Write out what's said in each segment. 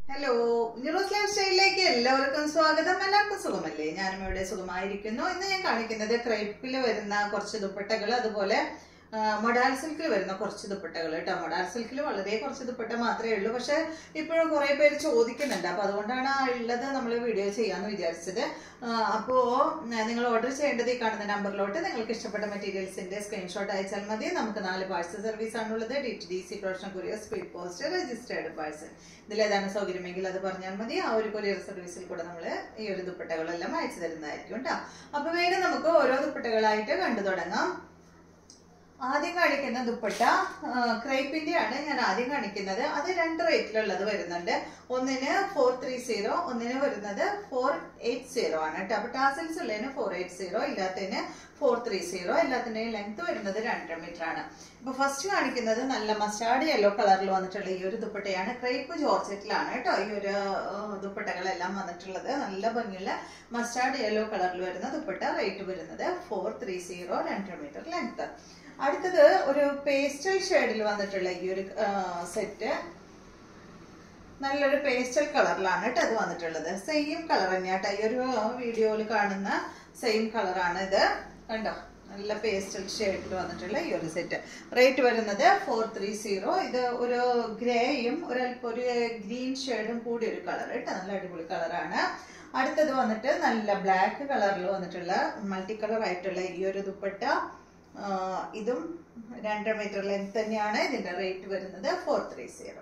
hello ന്യൂറോസ് life സ്റ്റൈലിലേക്ക് എല്ലാവർക്കും സ്വാഗതം എല്ലാവർക്കും സുഖമല്ലേ ഞാനും ഇവിടെ സുഖമായിരിക്കുന്നു ഇന്ന് ഞാൻ കാണിക്കുന്നത് ക്രൈപ്പിൽ വരുന്ന കുറച്ച് ദുപ്പട്ടകൾ അതുപോലെ മൊഡാൽ സിൽക്കിൽ വരുന്ന കുറച്ച് ദുപ്പട്ടകൾ കേട്ടോ മൊഡാൽ സിൽക്കിൽ വളരെ കുറച്ച് ദുപ്പട്ട മാത്രമേ ഉള്ളൂ പക്ഷെ ഇപ്പോഴും കുറേ പേര് ചോദിക്കുന്നുണ്ട് അപ്പോൾ അതുകൊണ്ടാണ് ആ ഉള്ളത് നമ്മൾ വീഡിയോ ചെയ്യാമെന്ന് വിചാരിച്ചത് അപ്പോൾ നിങ്ങൾ ഓർഡർ ചെയ്യേണ്ടത് ഈ കാണുന്ന നമ്പറിലോട്ട് നിങ്ങൾക്ക് ഇഷ്ടപ്പെട്ട മെറ്റീരിയൽസിന്റെ സ്ക്രീൻഷോട്ട് അയച്ചാൽ മതി നമുക്ക് നാല് പാഴ്സൽ സർവീസ് ആണുള്ളത് D T D C professional courier speed post registered parcel ഇതിലേതാണ് സൗകര്യമെങ്കിൽ അത് പറഞ്ഞാൽ മതി ആ ഒരു കൊറിയർ സർവീസിൽ കൂടെ നമ്മൾ ഈ ഒരു ദുപ്പട്ടകളെല്ലാം അയച്ചു തരുന്നതായിരിക്കും കേട്ടോ അപ്പോൾ വേഗം നമുക്ക് ഓരോ ദുപ്പട്ടകളായിട്ട് കണ്ടു തുടങ്ങാം ആദ്യം കാണിക്കുന്ന ദുപ്പട്ട ക്രൈപ്പിന്റെ ആണ് ഞാൻ ആദ്യം കാണിക്കുന്നത് അത് രണ്ട് റേറ്റിലുള്ളത് വരുന്നുണ്ട് ഒന്നിന് ഫോർ ത്രീ സീറോ ഒന്നിന് വരുന്നത് ഫോർ എയ്റ്റ് സീറോ ആണ് കേട്ടോ അപ്പൊ ടാസിൽസ് ഉള്ളതിന് ഫോർ എയ്റ്റ് സീറോ ഇല്ലാത്തതിന് ഫോർ ത്രീ സീറോ എല്ലാത്തിന്റെയും ലെങ്ത് വരുന്നത് രണ്ടര മീറ്റർ ആണ് ഇപ്പൊ ഫസ്റ്റ് കാണിക്കുന്നത് നല്ല മസ്റ്റാർഡ് യെല്ലോ കളറിൽ വന്നിട്ടുള്ള ഈ ഒരു ദുപ്പട്ടയാണ് ക്രൈപ്പ് ജോർജറ്റിലാണ് കേട്ടോ ഈ ഒരു ദുപ്പട്ടകളെല്ലാം വന്നിട്ടുള്ളത് നല്ല ഭംഗിയുള്ള മസ്റ്റാർഡ് യെല്ലോ കളറിൽ വരുന്ന ദുപ്പട്ട റേറ്റ് വരുന്നത് ഫോർ ത്രീ സീറോ രണ്ടര മീറ്റർ ലെങ്ത് അടുത്തത് ഒരു പേസ്റ്റൽ ഷെയ്ഡിൽ വന്നിട്ടുള്ള ഈ ഒരു സെറ്റ് നല്ലൊരു പേസ്റ്റൽ കളറിലാണ് കേട്ടോ അത് വന്നിട്ടുള്ളത് സെയിം കളർ തന്നെയാട്ടോ ഈ ഒരു വീഡിയോയിൽ കാണുന്ന സെയിം കളറാണ് ഇത് കണ്ടോ നല്ല പേസ്റ്റൽ ഷെയ്ഡിൽ വന്നിട്ടുള്ള ഈ ഒരു സെറ്റ് റേറ്റ് വരുന്നത് ഫോർ ത്രീ സീറോ ഇത് ഒരു ഗ്രേയും ഒരു അല്പം ഒരു ഗ്രീൻ ഷെയ്ഡും കൂടി ഒരു കളർ കേട്ടോ നല്ല അടിപൊളി കളറാണ് അടുത്തത് വന്നിട്ട് നല്ല ബ്ലാക്ക് കളറിൽ വന്നിട്ടുള്ള മൾട്ടി കളർ ആയിട്ടുള്ള ഈ ഒരു ദുപ്പട്ട ഇതും രണ്ടര മീറ്റർ ലെങ്ത് തന്നെയാണ് ഇതിന്റെ റേറ്റ് വരുന്നത് ഫോർ ത്രീ സീറോ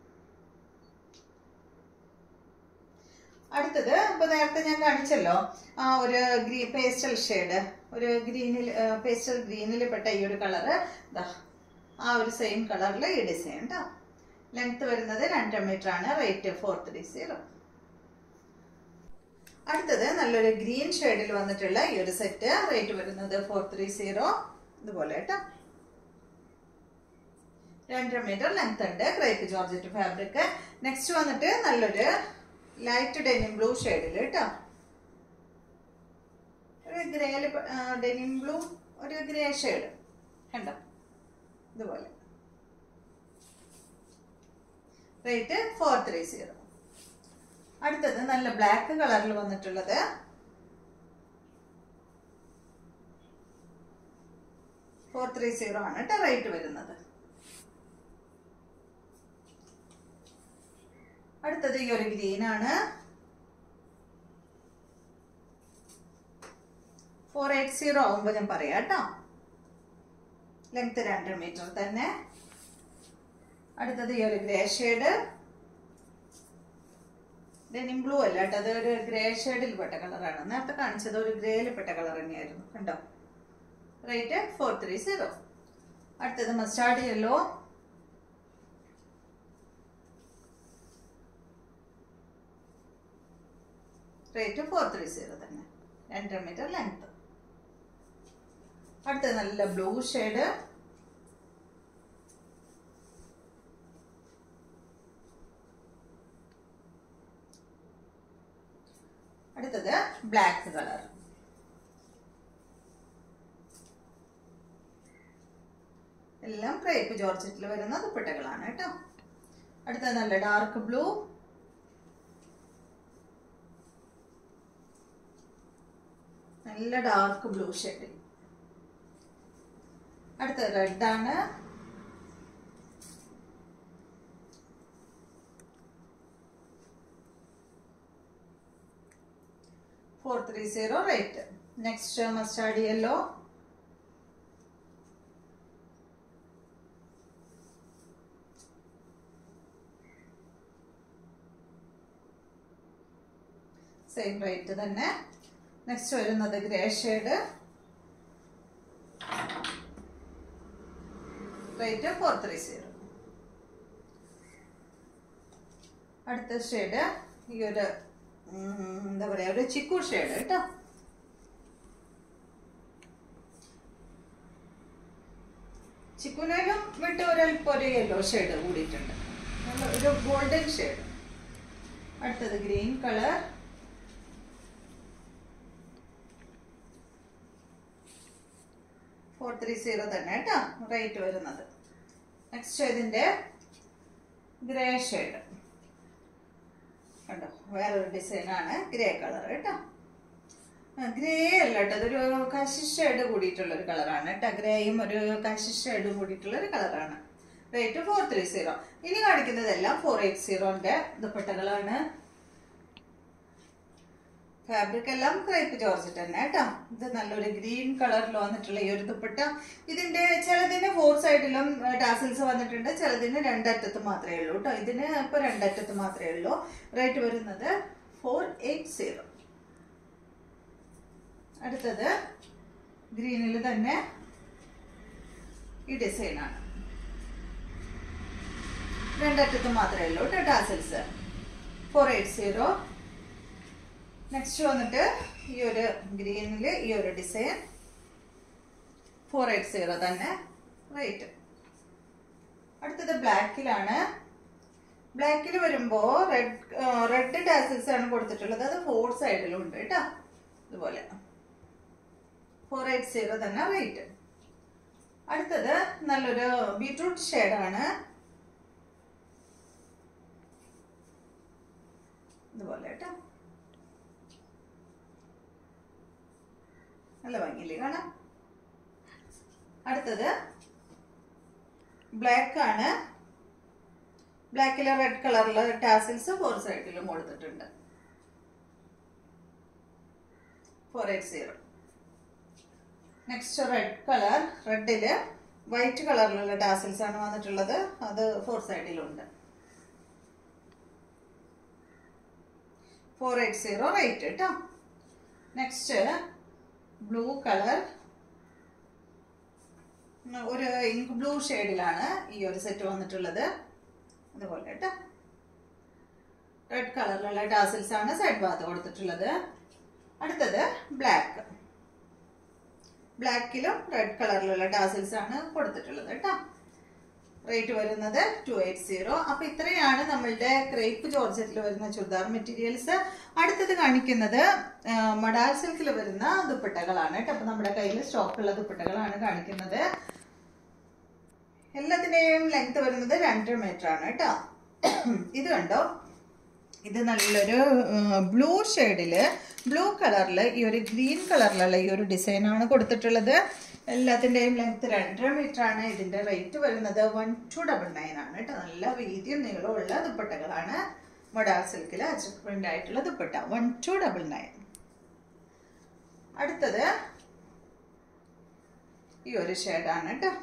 അടുത്തത് ഇപ്പൊ നേരത്തെ ഞാൻ കാണിച്ചല്ലോ ആ ഒരു ഗ്രീ പേസ്റ്റൽ ഷെയ്ഡ് ഒരു ഗ്രീനിൽ പേസ്റ്റൽ ഗ്രീനിൽ പെട്ട ഈ ഒരു കളറ് ആ ഒരു സെയിം കളറിൽ ഈ ഡിസൈൻ കേട്ടോ ലെങ്ത് വരുന്നത് രണ്ടര മീറ്റർ ആണ് റേറ്റ് ഫോർ ത്രീ സീറോ അടുത്തത് നല്ലൊരു ഗ്രീൻ ഷെയ്ഡിൽ വന്നിട്ടുള്ള ഈ ഒരു സെറ്റ് റേറ്റ് വരുന്നത് ഫോർ ത്രീ സീറോ ഇതുപോലെ കേട്ടോ രണ്ടര മീറ്റർ ലെങ്ത് ഉണ്ട് ക്രേപ്പ് ജോർജറ്റ് ഫാബ്രിക് നെക്സ്റ്റ് വന്നിട്ട് നല്ലൊരു ലൈറ്റ് ഡെനിം ബ്ലൂ ഷെയ്ഡിൽ കേട്ടോ ഒരു ഗ്രേല് ഡെനിം ബ്ലൂ ഒരു ഗ്രേ ഷെയ്ഡ് കണ്ടോ ഇതുപോലെ റേറ്റ് ഫോർ ത്രീ സീറോ അടുത്തത് നല്ല ബ്ലാക്ക് കളറിൽ വന്നിട്ടുള്ളത് ഫോർ ത്രീ സീറോ ആണ് കേട്ടോ റേറ്റ് വരുന്നത് അടുത്തത് ഈ ഒരു ഗ്രീൻ ആണ് ഫോർ എയ്റ്റ് സീറോ ആവുമ്പോൾ ഞാൻ പറയാം കേട്ടോ ലെങ്ത് രണ്ടര മീറ്റർ തന്നെ അടുത്തത് ഈ ഒരു ഗ്രേ ഷെയ്ഡ് ഡെനിം ബ്ലൂ അല്ല കേട്ടോ അത് ഒരു ഗ്രേ ഷെയ്ഡിൽ പെട്ട കളറാണ് നേരത്തെ കാണിച്ചത് ഒരു ഗ്രേയിൽ പെട്ട കളർ തന്നെയായിരുന്നു കണ്ടോ റേറ്റ് ഫോർ ത്രീ സീറോ അടുത്തത് mustard yellow rate four three zero തന്നെ രണ്ടര മീറ്റർ ലെങ്ത് അടുത്തത് നല്ല ബ്ലൂ ഷെയ്ഡ് അടുത്തത് ബ്ലാക്ക് കളർ എല്ലാം ക്രേപ്പ് ജോർജറ്റിൽ വരുന്ന ദുപ്പട്ടകളാണ് കേട്ടോ അടുത്തത് നല്ല ഡാർക്ക് ബ്ലൂ നല്ല ഡാർക്ക് ബ്ലൂ ഷെയ്ഡിൽ അടുത്തത് റെഡ് ആണ് four three zero rate next mustard yellow same rate തന്നെ നെക്സ്റ്റ് വരുന്നത് grey shade rate four three zero അടുത്ത ഷെയ്ഡ് ഈ ഒരു എന്താ പറയാ ഒരു ചിക്കു ഷെയ്ഡ് കേട്ടോ ചിക്കുനേലും വിട്ട് ഒരല്പം ഒരു യെല്ലോ ഷെയ്ഡ് കൂടിയിട്ടുണ്ട് നല്ല ഒരു ഗോൾഡൻ ഷെയ്ഡ് അടുത്തത് green colour four three zero തന്നെ കേട്ടോ റേറ്റ് വരുന്നത് നെക്സ്റ്റ് ഇതിന്റെ ഗ്രേ ഷെയ്ഡ് വേറൊരു ഡിസൈനാണ് ഗ്രേ കളർ കേട്ടോ ഗ്രേ അല്ല കേട്ടോ അതൊരു കശിഷ് ഷെയ്ഡ് കൂടിയിട്ടുള്ള ഒരു കളറാണ് കേട്ടോ ഗ്രേയും ഒരു കശിഷ് ഷെയ്ഡും കൂടിയിട്ടുള്ള ഒരു കളറാണ് റേറ്റ് ഫോർ ത്രീ സീറോ ഇനി കാണിക്കുന്നതെല്ലാം ഫോർ എയ്റ്റ് സീറോന്റെ ദുപ്പട്ടകളാണ് ഫാബ്രിക് എല്ലാം ക്രൈപ്പ് ജോർജറ്റ് തന്നെ കേട്ടോ ഇത് നല്ലൊരു ഗ്രീൻ കളറിൽ വന്നിട്ടുള്ള ഈ ഒരു ദുപ്പട്ട ഇതിന്റെ ചിലതിന് ഫോർ സൈഡിലും ടാസിൽസ് വന്നിട്ടുണ്ട് ചിലതിന് രണ്ടറ്റത്ത് മാത്രമേ ഉള്ളൂ കേട്ടോ ഇതിന് ഇപ്പൊ രണ്ടറ്റത്ത് മാത്രമേ ഉള്ളൂ റേറ്റ് വരുന്നത് ഫോർ എയ്റ്റ് സീറോ അടുത്തത് ഗ്രീനിൽ തന്നെ ഈ ഡിസൈനാണ് രണ്ടറ്റത്ത് മാത്രമേ ഉള്ളൂ കേട്ടോ tassels four eight zero next വന്നിട്ട് ഈ ഒരു ഗ്രീനിൽ ഈ ഒരു ഡിസൈൻ ഫോർ എയ്റ്റ് സീറോ തന്നെ റേറ്റ് അടുത്തത് ബ്ലാക്കിലാണ് ബ്ലാക്കിൽ വരുമ്പോൾ റെഡ് റെഡ് ടാസിൽസ് ആണ് കൊടുത്തിട്ടുള്ളത് അത് ഫോർ സൈഡിലും ഉണ്ട് കേട്ടോ ഇതുപോലെ ഫോർ എയ്റ്റ് സീറോ തന്നെ റേറ്റ് അടുത്തത് നല്ലൊരു ബീട്രൂട്ട് ഷെയ്ഡാണ് ഇതുപോലെ കേട്ടോ നല്ല ഭംഗിയില്ലേ കാണാം അടുത്തത് ബ്ലാക്ക് ആണ് ബ്ലാക്കിലെ റെഡ് കളറിലെ ടാസിൽസ് ഫോർ സൈഡിലും കൊടുത്തിട്ടുണ്ട് four eight zero next red colour റെഡില് വൈറ്റ് കളറിലുള്ള ടാസിൽസ് ആണ് വന്നിട്ടുള്ളത് അത് ഫോർ സൈഡിലുണ്ട് ഫോർ എയ്റ്റ് സീറോ റേറ്റ് കേട്ടോ നെക്സ്റ്റ് ബ്ലൂ കളർ ഒരു ഇങ്ക് ബ്ലൂ ഷെയ്ഡിലാണ് ഈ ഒരു സെറ്റ് വന്നിട്ടുള്ളത് അതുപോലെ കേട്ടോ റെഡ് കളറിലുള്ള ടാസിൽസ് ആണ് സൈഡ് ഭാഗത്ത് കൊടുത്തിട്ടുള്ളത് അടുത്തത് ബ്ലാക്ക് ബ്ലാക്കിലും റെഡ് കളറിലുള്ള ടാസിൽസ് ആണ് കൊടുത്തിട്ടുള്ളത് കേട്ടോ റേറ്റ് വരുന്നത് ടു എയ്റ്റ് സീറോ അപ്പൊ ഇത്രയാണ് നമ്മളുടെ ക്രേപ്പ് ജോർജറ്റിൽ വരുന്ന ചുരിദാർ മെറ്റീരിയൽസ് അടുത്തത് കാണിക്കുന്നത് മഡാൽ സിൽക്കിൽ വരുന്ന ദുപ്പട്ടകളാണ് കേട്ടോ അപ്പൊ നമ്മുടെ കയ്യിൽ സ്റ്റോക്കുള്ള ദുപ്പട്ടകളാണ് കാണിക്കുന്നത് എല്ലാത്തിന്റെയും ലെങ്ത് വരുന്നത് രണ്ടര മീറ്റർ ആണ് കേട്ടോ ഇത് കണ്ടോ ഇത് നല്ലൊരു ബ്ലൂ ഷെയ്ഡില് ബ്ലൂ കളറിൽ ഈ ഒരു ഗ്രീൻ കളറിലുള്ള ഈ ഒരു ഡിസൈനാണ് കൊടുത്തിട്ടുള്ളത് എല്ലാത്തിൻ്റെയും ലെങ്ത് രണ്ടര മീറ്റർ ആണ് ഇതിന്റെ റേറ്റ് വരുന്നത് വൺ ടു ഡബിൾ നയൻ ആണ് കേട്ടോ നല്ല വീതിയും നീളമുള്ള ദുപ്പട്ടകളാണ് മൊഡാർ സിൽക്കിൽ അച്ചക് പ്രിന്റ് ആയിട്ടുള്ള dupatta one two double nine അടുത്തത് ഈ ഒരു ഷെയ്ഡാണ് കേട്ടോ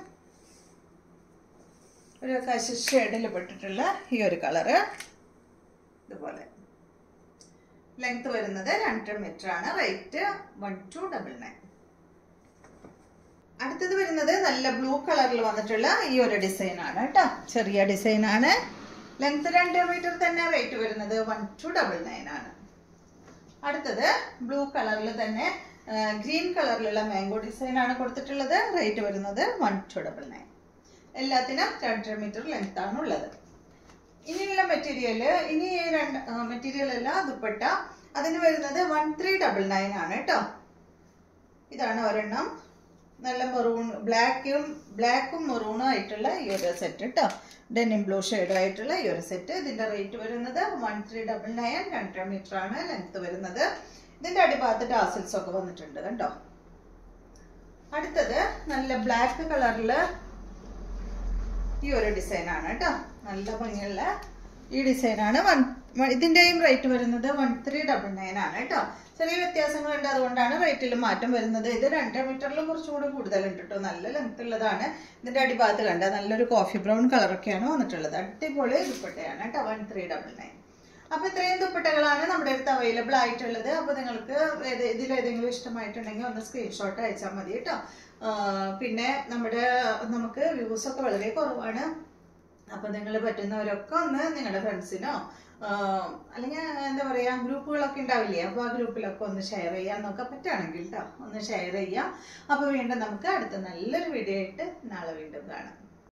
ഒരു കശ ഷെയ്ഡിൽ പെട്ടിട്ടുള്ള ഈ ഒരു കളറ് ഇതുപോലെ ലെങ്ത് വരുന്നത് രണ്ടര മീറ്റർ ആണ് rate one two double nine അടുത്തത് വരുന്നത് നല്ല ബ്ലൂ കളറിൽ വന്നിട്ടുള്ള ഈ ഒരു ഡിസൈൻ ആണ് കേട്ടോ ചെറിയ ഡിസൈൻ ആണ് ലെങ്ത് രണ്ടര മീറ്റർ തന്നെ റേറ്റ് വരുന്നത് വൺ ടു ഡബിൾ നയൻ ആണ് അടുത്തത് ബ്ലൂ കളറിൽ തന്നെ ഗ്രീൻ കളറിലുള്ള മാംഗോ ഡിസൈൻ ആണ് കൊടുത്തിട്ടുള്ളത് റേറ്റ് വരുന്നത് വൺ ടു ഡബിൾ നയൻ എല്ലാത്തിനും രണ്ടര മീറ്റർ ലെങ്ത് ആണ് ഉള്ളത് ഇനിയുള്ള മെറ്റീരിയൽ ഇനി രണ്ട് മെറ്റീരിയൽ അല്ല ദുപ്പട്ട അതിന് വരുന്നത് വൺ ത്രീ ഡബിൾ നയൻ ആണ് കേട്ടോ ഇതാണ് ഒരെണ്ണം നല്ല മെറൂൺ ബ്ലാക്കും ബ്ലാക്കും മെറൂണും ആയിട്ടുള്ള ഈ ഒരു സെറ്റ് കേട്ടോ ഡെനിം ബ്ലൂ ഷെയ്ഡ് ആയിട്ടുള്ള ഈ ഒരു സെറ്റ് ഇതിന്റെ റേറ്റ് വരുന്നത് വൺ ത്രീ ഡബിൾ നയൻ രണ്ടര മീറ്റർ ആണ് ലെങ്ത് വരുന്നത് ഇതിന്റെ അടിഭാഗത്ത് ടാസിൽസ് ഒക്കെ വന്നിട്ടുണ്ട് കണ്ടോ അടുത്തത് നല്ല ബ്ലാക്ക് കളറില് ഈ ഒരു ഡിസൈൻ ആണ് കേട്ടോ നല്ല ഭംഗിയുള്ള ഈ ഡിസൈൻ ആണ് വൺ ഇതിന്റെയും റേറ്റ് വരുന്നത് വൺ ത്രീ ഡബിൾ നയൻ ആണ് കേട്ടോ ചെറിയ വ്യത്യാസങ്ങളുണ്ട് അതുകൊണ്ടാണ് റേറ്റിൽ മാറ്റം വരുന്നത് ഇത് രണ്ടര മീറ്ററിലും കുറച്ചുകൂടി കൂടുതലുണ്ട് കേട്ടോ നല്ല ലെങ്ത് ഉള്ളതാണ് ഇതിന്റെ അടിഭാഗത്ത് കണ്ട നല്ലൊരു കോഫി ബ്രൗൺ കളറൊക്കെയാണ് വന്നിട്ടുള്ളത് അടിപൊളി ദുപ്പട്ടയാണ് കേട്ടോ വൺ ത്രീ ഡബിൾ നയൻ അപ്പൊ ഇത്രയും ദുപ്പട്ടകളാണ് നമ്മുടെ അടുത്ത് അവൈലബിൾ ആയിട്ടുള്ളത് അപ്പൊ നിങ്ങൾക്ക് ഇതിൽ ഏതെങ്കിലും ഇഷ്ടമായിട്ടുണ്ടെങ്കിൽ ഒന്ന് സ്ക്രീൻഷോട്ട് അയച്ചാൽ മതി കേട്ടോ പിന്നെ നമ്മുടെ നമുക്ക് വ്യൂസ് ഒക്കെ വളരെ കുറവാണ് അപ്പൊ നിങ്ങൾ പറ്റുന്നവരൊക്കെ ഒന്ന് നിങ്ങളുടെ ഫ്രണ്ട്സിനോ അല്ലെങ്കിൽ എന്താ പറയാ ഗ്രൂപ്പുകളൊക്കെ ഉണ്ടാവില്ലേ അപ്പൊ ആ ഗ്രൂപ്പിലൊക്കെ ഒന്ന് ഷെയർ ചെയ്യാന്നൊക്കെ പറ്റുകയാണെങ്കിൽ കേട്ടോ ഒന്ന് ഷെയർ ചെയ്യാം അപ്പൊ വീണ്ടും നമുക്ക് അടുത്ത നല്ലൊരു വീഡിയോ ആയിട്ട് നാളെ വീണ്ടും കാണാം